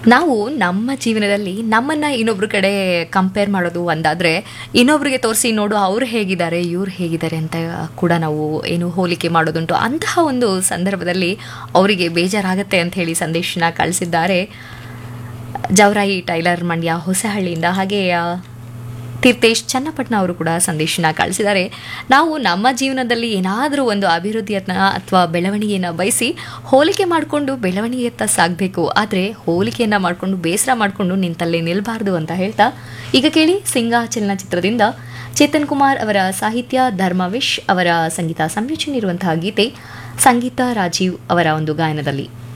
ನಾವು ನಮ್ಮ ಜೀವನದಲ್ಲಿ ನಮ್ಮನ್ನ ಇನ್ನೊಬ್ರ ಕಡೆ ಕಂಪೇರ್ ಮಾಡೋದು ಒಂದಾದ್ರೆ ಇನ್ನೊಬ್ರಿಗೆ ತೋರಿಸಿ ನೋಡು ಅವ್ರು ಹೇಗಿದ್ದಾರೆ ಇವ್ರು ಹೇಗಿದ್ದಾರೆ ಅಂತ ಕೂಡ ನಾವು ಏನು ಹೋಲಿಕೆ ಮಾಡೋದುಂಟು ಅಂತಹ ಒಂದು ಸಂದರ್ಭದಲ್ಲಿ ಅವರಿಗೆ ಬೇಜಾರಾಗತ್ತೆ ಅಂತ ಹೇಳಿ ಸಂದೇಶನ ಕಳಿಸಿದ್ದಾರೆ ಜವರಾಯಿ ಟೈಲರ್ ಮಂಡ್ಯ ಹೊಸಹಳ್ಳಿಯಿಂದ ಹಾಗೆ ಆ, ತೀರ್ಥೇಶ್ ಚನ್ನಪಟ್ಟಣ ಅವರು ಕೂಡ ಸಂದೇಶನ ಕಳಿಸಿದ್ದಾರೆ ನಾವು ನಮ್ಮ ಜೀವನದಲ್ಲಿ ಏನಾದರೂ ಒಂದು ಅಭಿವೃದ್ಧಿಯನ್ನ ಅಥವಾ ಬೆಳವಣಿಗೆಯನ್ನು ಬಯಸಿ ಹೋಲಿಕೆ ಮಾಡಿಕೊಂಡು ಬೆಳವಣಿಗೆಯತ್ತ ಸಾಗಬೇಕು ಆದರೆ ಹೋಲಿಕೆಯನ್ನು ಮಾಡಿಕೊಂಡು ಬೇಸರ ಮಾಡಿಕೊಂಡು ನಿಂತಲ್ಲೇ ನಿಲ್ಲಬಾರ್ದು ಅಂತ ಹೇಳ್ತಾ ಈಗ ಕೇಳಿ ಸಿಂಗ ಚಲನಚಿತ್ರದಿಂದ ಚೇತನ್ ಕುಮಾರ್ ಅವರ ಸಾಹಿತ್ಯ ಧರ್ಮವಿಶ್ ಅವರ ಸಂಗೀತ ಸಂಯೋಜನೆ ಇರುವಂತಹ ಗೀತೆ ಸಂಗೀತ ರಾಜೀವ್ ಅವರ ಒಂದು ಗಾಯನದಲ್ಲಿ